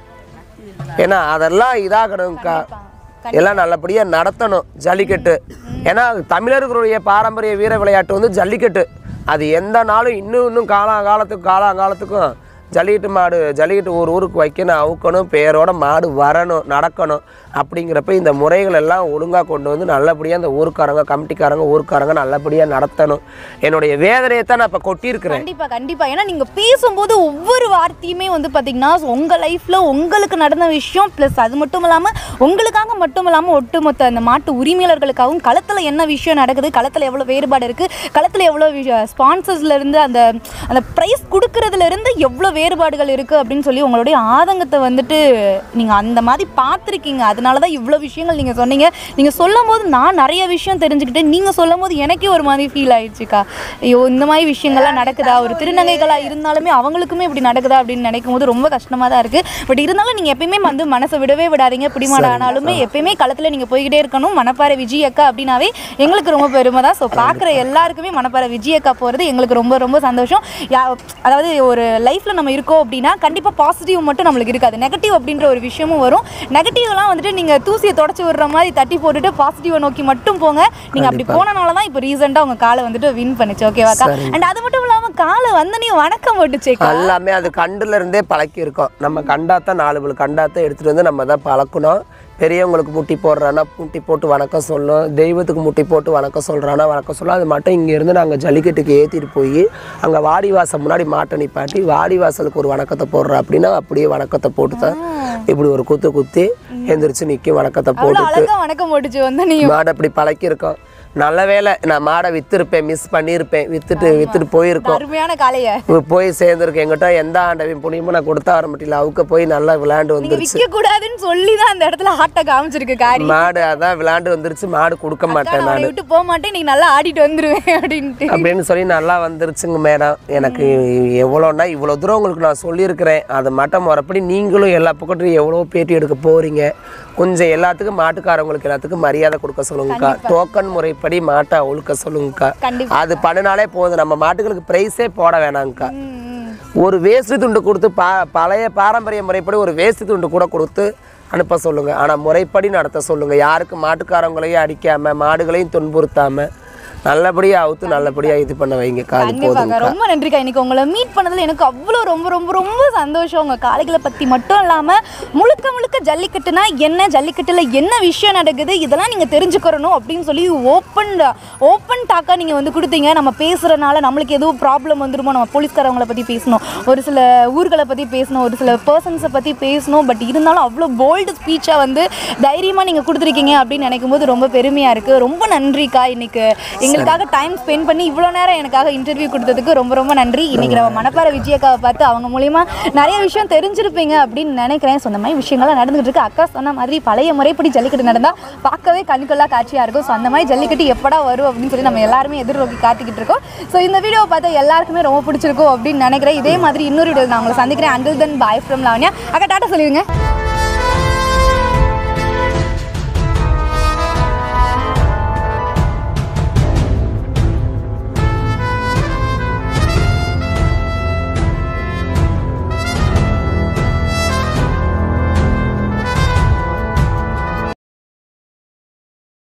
ஏன்னா அதெல்லாம் இதாகணும்க்கா எல்லாம் நல்லபடியாக நடத்தணும் ஜல்லிக்கட்டு ஏன்னா தமிழர்களுடைய பாரம்பரிய வீர விளையாட்டு வந்து ஜல்லிக்கட்டு அது எந்த நாளும் இன்னும் இன்னும் காலாகாலத்துக்கு காலாகாலத்துக்கும் ஜல்லிக்கட்டு மாடு ஜல்லிக்கட்டு ஒரு ஊருக்கு வைக்கணும் அவுக்கணும் பேரோட மாடு வரணும் நடக்கணும் அப்படிங்கிறப்ப இந்த முறைகள் எல்லாம் ஒழுங்காக கொண்டு வந்து நல்லபடியாக அந்த ஊருக்காரங்க கமிட்டிக்காரங்க ஊருக்காரங்க நல்லபடியாக நடத்தணும் என்னுடைய வேதனையை தான் நான் இப்போ கொட்டியிருக்கிறேன் கண்டிப்பா கண்டிப்பா ஏன்னா நீங்க பேசும்போது ஒவ்வொரு வார்த்தையுமே வந்து பாத்தீங்கன்னா உங்க லைஃப்ல உங்களுக்கு நடந்த விஷயம் ப்ளஸ் அது மட்டும் இல்லாம உங்களுக்காக மட்டும் இல்லாம ஒட்டுமொத்த அந்த மாட்டு உரிமையாளர்களுக்காகவும் களத்துல என்ன விஷயம் நடக்குது களத்துல எவ்வளவு வேறுபாடு இருக்கு களத்துல எவ்வளவு ஸ்பான்சர்ஸ்ல இருந்து அந்த அந்த ப்ரைஸ் கொடுக்கறதுல இருந்து எவ்வளவு வேறுபாடுகள் இருக்கு அப்படின்னு சொல்லி உங்களுடைய ஆதங்கத்தை வந்துட்டு நீங்க அந்த மாதிரி பார்த்துருக்கீங்க அதனால தான் இவ்வளோ விஷயங்கள் நீங்க சொன்னீங்க நீங்க சொல்லும் போது நான் நிறைய விஷயம் தெரிஞ்சுக்கிட்டேன் நீங்க சொல்லும் போது எனக்கே ஒரு மாதிரி ஃபீல் ஆயிடுச்சுக்கா ஐயோ இந்த மாதிரி விஷயங்கள்லாம் நடக்குதா ஒரு திருநங்கைகளா இருந்தாலுமே அவங்களுக்குமே இப்படி நடக்குதா அப்படின்னு நினைக்கும் போது ரொம்ப கஷ்டமா தான் இருக்கு பட் இருந்தாலும் நீங்க எப்பயுமே வந்து மனசை விடவே விடாதீங்க பிடிமாட ஆனாலுமே எப்பயுமே களத்துல நீங்க போய்கிட்டே இருக்கணும் மணப்பாறை விஜய் அக்கா அப்படின்னாவே எங்களுக்கு ரொம்ப பெருமை தான் ஸோ பார்க்குற எல்லாருக்குமே மணப்பாறை விஜய் அக்கா போகிறது எங்களுக்கு ரொம்ப ரொம்ப சந்தோஷம் யா அதாவது ஒரு லைஃப்பில் நம்ம இருக்கோம் அப்படின்னா கண்டிப்பாக பாசிட்டிவ் மட்டும் நம்மளுக்கு இருக்காது நெகட்டிவ் அப்படின்ற ஒரு விஷயமும் வரும் நெகட்டிவ்லாம் வந்துட்டு நீங்கள் தூசியை தொடச்சி விடுற மாதிரி தட்டி போட்டுட்டு பாசிட்டிவை நோக்கி மட்டும் போங்க நீங்கள் அப்படி போனனால தான் இப்போ ரீசெண்டாக உங்கள் காலை வந்துட்டு வின் பண்ணுச்சு ஓகேவாக்கா அண்ட் அது மட்டும் இல்லாமல் காலை வந்தனே வணக்கம் போட்டுச்சேக்கா எல்லாமே அது கண்டுல இருந்தே பழக்கி இருக்கோம் நம்ம கண்டாத்தான் நாலு பேர் கண்டாத்தான் எடுத்துட்டு வந்து நம்ம தான் பழக்கணும் பெரியவங்களுக்கு முட்டி போடுறானா முட்டி போட்டு வணக்கம் சொல்லும் தெய்வத்துக்கு முட்டி போட்டு வணக்கம் சொல்கிறானா வணக்கம் சொல்லும் அது மட்டும் இங்கேருந்து நாங்கள் ஜல்லிக்கட்டுக்கு ஏற்றிட்டு போய் அங்கே வாடி வாசல் முன்னாடி மாட்டை நிப்பாட்டி வாடி வாசலுக்கு ஒரு வணக்கத்தை போடுறோம் அப்படின்னா அப்படியே வணக்கத்தை போட்டு தான் இப்படி ஒரு குத்து குத்தி எந்திரிச்சு நிற்கும் வணக்கத்தை அவ்வளோ போட்டுட்டு அழகாக வணக்கம் போட்டுச்சு வந்து நீ மாடை அப்படி பழக்கியிருக்கோம் நல்ல வேளை நான் மாடை விற்றுருப்பேன் மிஸ் பண்ணியிருப்பேன் விற்றுட்டு விற்றுட்டு போயிருக்கோம் அருமையான காளையை இப்போ போய் சேர்ந்துருக்கு எங்கிட்ட எந்த ஆண்டவையும் புண்ணியமும் நான் கொடுத்தா வர முடியல அவுக்க போய் நல்லா விளையாண்டு நீங்க வந்துருச்சு விற்க கூடாதுன்னு சொல்லி தான் அந்த இடத்துல ஹார்ட்டை காமிச்சிருக்கு காரி மாடு அதான் விளையாண்டு வந்துருச்சு மாடு கொடுக்க மாட்டேன் நான் நான் உன்னை விட்டு போக மாட்டேன் நீ நல்லா ஆடிட்டு வந்துருவேன் அப்படின்ட்டு அப்படின்னு சொல்லி நல்லா வந்துருச்சுங்க மேடம் எனக்கு எவ்வளோன்னா இவ்வளோ தூரம் உங்களுக்கு நான் சொல்லியிருக்கிறேன் அதை மட்டும் முறைப்படி நீங்களும் எல்லா பக்கத்துலையும் எவ்வளோ பேட்டி எடுக்க போகிறீங்க கொஞ்சம் எல்லாத்துக்கும் மாட்டுக்காரவங்களுக்கு எல்லாத்துக்கும் மரியாதை கொடுக்க சொல்லுங்கக்கா டோக்கன் முறைப்படி மாட்டை ஒழுக்க சொல்லுங்கக்கா கண்டிப்பா அது பண்ணினாலே போதும் நம்ம மாட்டுகளுக்கு ப்ரைஸே போட வேணாங்க்கா ம், ம். ஒரு வேஷ்டி துண்டு கொடுத்து பா பழைய பாரம்பரிய முறைப்படி ஒரு வேஷ்டி துண்டு கூட கொடுத்து அனுப்ப சொல்லுங்க ஆனால் முறைப்படி நடத்த சொல்லுங்க யாருக்கும் மாட்டுக்காரங்களையும் அடிக்காம மாடுகளையும் துன்புறுத்தாம நல்லபடியாக அவுத்து நல்லபடியாக இது பண்ண வைங்க காது கண்டிப்பாக போதும் ரொம்ப நன்றிக்கா இன்னைக்கு உங்களை மீட் பண்ணதுல எனக்கு அவ்வளோ ரொம்ப ரொம்ப ரொம்ப சந்தோஷம் உங்கள் காளைகளை பற்றி மட்டும் இல்லாமல் முழுக்க முழுக்க ஜல்லிக்கட்டுனா என்ன ஜல்லிக்கட்டில் என்ன விஷயம் நடக்குது இதெல்லாம் நீங்கள் தெரிஞ்சுக்கிறணும் அப்படின்னு சொல்லி ஓப்பன் ஓப்பன் டாக்காக நீங்கள் வந்து கொடுத்தீங்க நம்ம பேசுகிறனால நம்மளுக்கு எதுவும் ப்ராப்ளம் வந்துருமோ நம்ம போலீஸ்காரவங்களை பற்றி பேசணும் ஒரு சில ஊர்களை பற்றி பேசணும் ஒரு சில பர்சன்ஸை பற்றி பேசணும் பட் இருந்தாலும் அவ்வளோ போல்டு ஸ்பீச்சாக வந்து தைரியமாக நீங்கள் கொடுத்துருக்கீங்க அப்படின்னு நினைக்கும் போது ரொம்ப பெருமையாக இருக்குது ரொம்ப நன்றிக்கா இன்னைக்கு எங்களுக்காக டைம் ஸ்பெண்ட் பண்ணி இவ்வளோ நேரம் எனக்காக இன்டர்வியூ கொடுத்ததுக்கு ரொம்ப ரொம்ப நன்றி இன்னைக்கு நம்ம மணப்பாறை விஜயக்காவை பார்த்து அவங்க மூலியமா நிறைய விஷயம் தெரிஞ்சிருப்பீங்க அப்படின்னு நினைக்கிறேன் ஸோ இந்த மாதிரி விஷயங்கள்லாம் நடந்துகிட்டு இருக்கு அக்கா சொன்ன மாதிரி பழைய முறைப்படி ஜல்லிக்கட்டு நடந்தால் பார்க்கவே கண்கொள்ளா காட்சியாக இருக்கும் ஸோ அந்த மாதிரி ஜல்லிக்கட்டு எப்படா வரும் அப்படின்னு சொல்லி நம்ம எல்லாருமே எதிர்நோக்கி காட்டிக்கிட்டு இருக்கோம் ஸோ இந்த வீடியோ பார்த்தா எல்லாருக்குமே ரொம்ப பிடிச்சிருக்கும் அப்படின்னு நினைக்கிறேன் இதே மாதிரி இன்னொரு வீடியோ நான் உங்களை சந்திக்கிறேன் until then bye from Lavanya அக்கா டாட்டா சொல்லிடுங்க